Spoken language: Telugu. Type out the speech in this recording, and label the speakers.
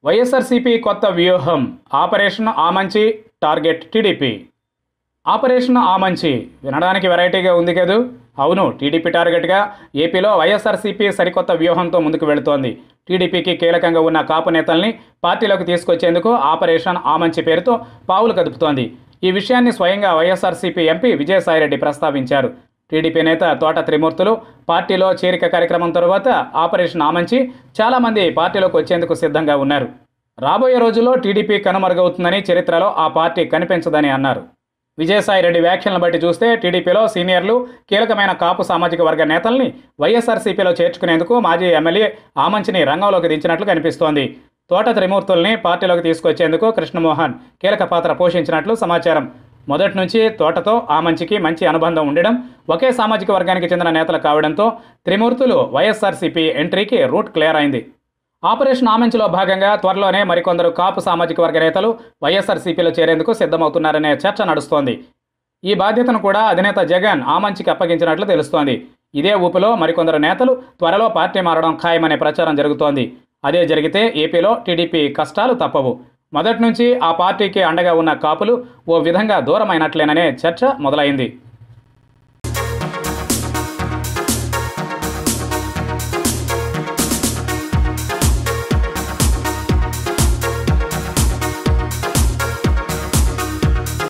Speaker 1: వైఎస్ఆర్సీపీ కొత్త వ్యూహం operation Amanchi target TDP operation Amanchi వినడానికి వెరైటీగా ఉంది కదూ అవును టీడీపీ టార్గెట్గా ఏపీలో వైఎస్ఆర్సీపీ సరికొత్త వ్యూహంతో ముందుకు వెళుతోంది టీడీపీకి కీలకంగా ఉన్న కాపు నేతల్ని పార్టీలోకి తీసుకొచ్చేందుకు ఆపరేషన్ ఆమంచి పేరుతో పావులు కదుపుతోంది ఈ విషయాన్ని స్వయంగా వైఎస్ఆర్సీపీ ఎంపీ విజయసాయిరెడ్డి ప్రస్తావించారు టీడీపీ నేత తోట త్రిమూర్తులు పార్టీలో చేరిక కార్యక్రమం తరువాత ఆపరేషన్ ఆమంచి చాలామంది పార్టీలోకి వచ్చేందుకు సిద్ధంగా ఉన్నారు రాబోయే రోజుల్లో టీడీపీ కనుమరుగవుతుందని చరిత్రలో ఆ పార్టీ కనిపించదని అన్నారు విజయసాయిరెడ్డి వ్యాఖ్యలను బట్టి చూస్తే టీడీపీలో సీనియర్లు కీలకమైన కాపు సామాజిక వర్గ నేతల్ని వైఎస్ఆర్సీపీలో చేర్చుకునేందుకు మాజీ ఎమ్మెల్యే ఆమంచిని రంగంలోకి దించినట్లు కనిపిస్తోంది తోట త్రిమూర్తుల్ని పార్టీలోకి తీసుకొచ్చేందుకు కృష్ణమోహన్ కీలక పాత్ర పోషించినట్లు సమాచారం మొదటి నుంచి తోటతో ఆమంచికి మంచి అనుబంధం ఉండడం ఒకే సామాజిక వర్గానికి చెందిన నేతలు కావడంతో త్రిమూర్తులు వైఎస్ఆర్సీపీ ఎంట్రీకి రూట్ క్లియర్ అయింది ఆపరేషన్ ఆమంచిలో భాగంగా త్వరలోనే మరికొందరు కాపు సామాజిక వర్గ నేతలు వైఎస్ఆర్సీపీలో చేరేందుకు సిద్ధమవుతున్నారనే చర్చ నడుస్తోంది ఈ బాధ్యతను కూడా అధినేత జగన్ ఆమంచికి అప్పగించినట్లు తెలుస్తోంది ఇదే ఊపులో మరికొందరు నేతలు త్వరలో పార్టీ మారడం ఖాయమనే ప్రచారం జరుగుతోంది అదే జరిగితే ఏపీలో టీడీపీ కష్టాలు తప్పవు మొదటి నుంచి ఆ పార్టీకి అండగా ఉన్న కాపులు ఓ విధంగా దూరమైనట్లేననే చర్చ మొదలైంది